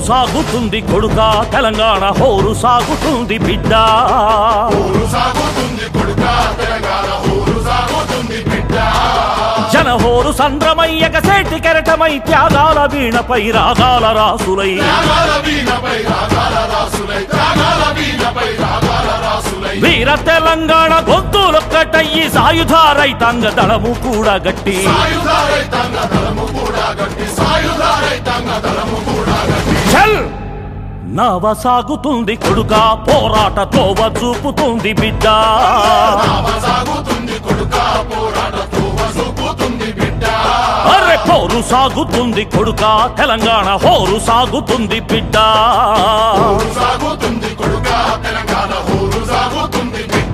సాగుతుంది కొడుక తెలంగాణ హోరు సాగుతుంది బిడ్డ ఊరు సాగుతుంది కొడుక తెలంగాణ ఊరు సాగుతుంది బిడ్డ జనహోరు సంద్రమయ్యక సేటి కెరటమై త్యాగాల వీణపై రాగాల రాసులై త్యాగాల వీణపై రాగాల రాసులై త్యాగాల వీణపై రాగాల రాసులై వీర తెలంగాణ గొంతులొక్కటయ్యి సాయుధ రైతాంగ దళము కూడా గట్టి సాయుధ రైతాంగ దళము కూడా గట్టి సాయుధ రైతాంగ దళము కూడా గట్టి చల్ నవ సాగుతుంది కొడుక పోరాట తోవ చూపుతుంది బిడ్డ నావ సాగుతుంది కొడుక పోరాటతో వసుకుతుంది బిడ్డ అరే పోరు సాగుతుంది కొడుక తెలంగాణ హోరు సాగుతుంది బిడ్డ ఊరు సాగుతుంది కొడుక తెలంగాణ ఊరు సాగుతుంది బిడ్డ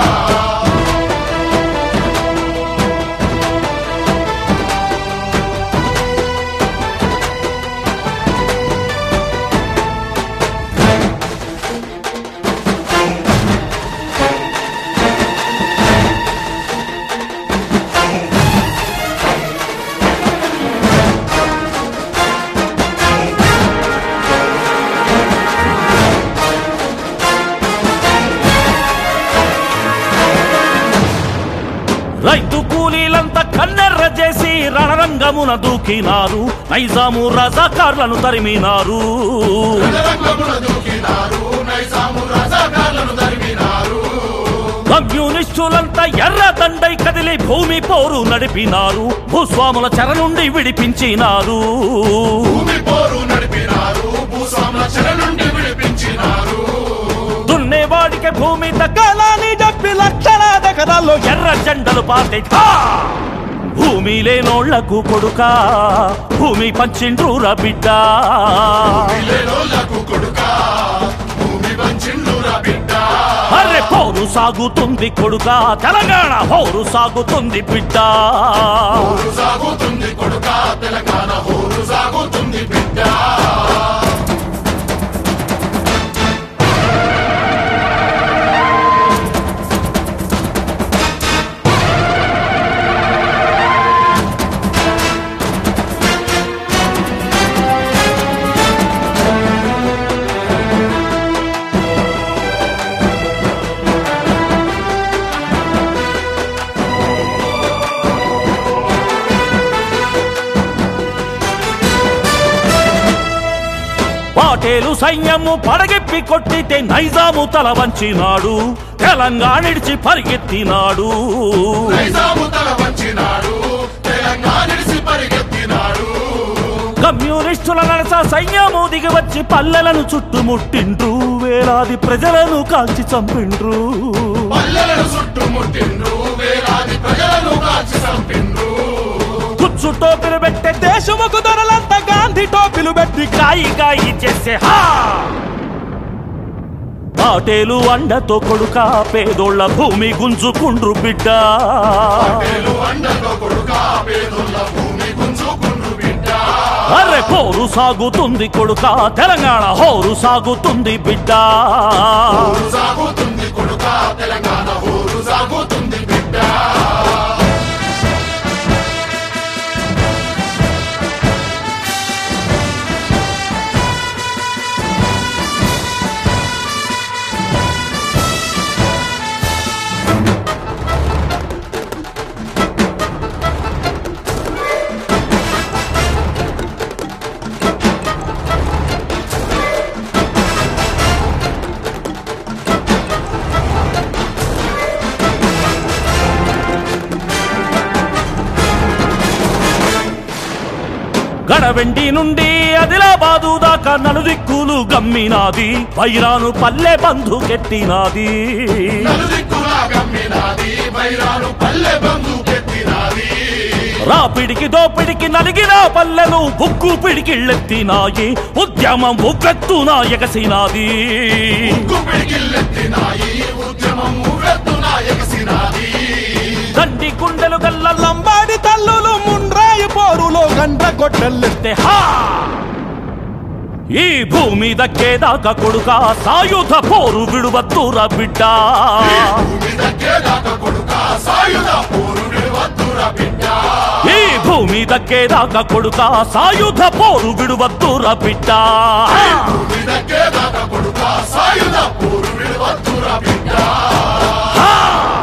రైతు కూలీలంతా కన్నెర్ర చేసి రణరంగమున దూకినారు నైజాము రజాకార్లను తరిమినారు రంగమున దూకినారు నైజాము రజాకార్లను తరిమినారు కమ్యూనిస్టులంతా ఎర్ర దండై కదిలి భూమి పోరు నడిపినారు భూస్వాముల చెర నుండి విడిపించినారు భూమి పోరు నడిపినారు భూస్వాముల చెర నుండి విడిపించినారు దున్నేవాడికి భూమి దక్కాలని చెప్పి లక్షలాది ఎకరాల్లో ఎర్ర జెండలు పాతే భూమి లేనోళ్లకు కొడుక భూమి పంచిండ్రురా బిడ్డ పిల్లలకు కొడుక భూమి పంచిండురా బిడ్డ అరే పోరు సాగుతుంది కొడుక తెలంగాణ హోరు సాగుతుంది బిడ్డ ఊరు సాగుతుంది కొడుక తెలంగాణ ఊరు సాగుతుంది బిడ్డ పాటేలు సైన్యము పడగెప్పి కొట్టితే నైజాము తల వంచినాడు తెలంగాణ ఇడిచి పరిగెత్తినాడు నైజాము తల వంచినాడు తెలంగాణ ఇడిసి పరిగెత్తినాడు కమ్యూనిస్టుల నడస సైన్యము దిగి వచ్చి పల్లెలను చుట్టుముట్టిండ్రు వేలాది ప్రజలను కాల్చి చంపిండ్రు పల్లెలను చుట్టుముట్టిండ్రు వేలాది ప్రజలను కాల్చి చంపిండ్రు కుచ్చు టోపీలు పెట్టే దేశముకు దొరలంతా గాంధీ టోపీలు పెట్టి కాయి కాయి చేసే హా పాటేలు అండతో కొడుక పేదోళ్ళ భూమి గుంజుకుండ్రు బిడ్డ పేలు అండతో కొడుక పేదోళ్ళ భూమి గుంజుకుండ్రు బిడ్డ అరే పోరు సాగుతుంది కొడుక తెలంగాణ హోరు సాగుతుంది బిడ్డ ఊరు సాగుతుంది కొడుక తెలంగాణ ఊరు సాగుతుంది బిడ్డ గడవెండి నుండి ఆదిలాబాదు దాకా నలుదిక్కులు గమ్మినాది వైరాను పల్లె బంధు కెట్టినాది నలుదిక్కులా గమ్మినాది వైరాను పల్లె బంధు కెత్తినాది రాపిడికి దోపిడికి నలిగిన పల్లెలు బుక్కు పిడికిళ్ళెత్తినాయి ఉద్యమం ఉవ్వెత్తున ఎగసినాది ఉక్కు పిడికిల్లెత్తినాయి ఉద్యమం ఉవ్వెత్తున ఎగసినాది దండి గుండెలు గల్ల లంబాడి తల్లులు ముండ్రాయి పోరులో గంట కొట్టెల్లెత్తే హా ఈ భూమి దక్కేదాకా కొడుక సాయుధ పోరు విడువద్దురా బిడ్డ భూమి దక్కేదాకా కొడుక సాయుధ పోరు విడవద్దురా బిడ్డ ఈ భూమి దక్కేదాకా కొడుక సాయుధ పోరు విడువద్దుర బిడ్డ భూమి దక్కేదాకా కొడుక సాయుధ పోరు విడవద్దురా బిడ్డ ఆ!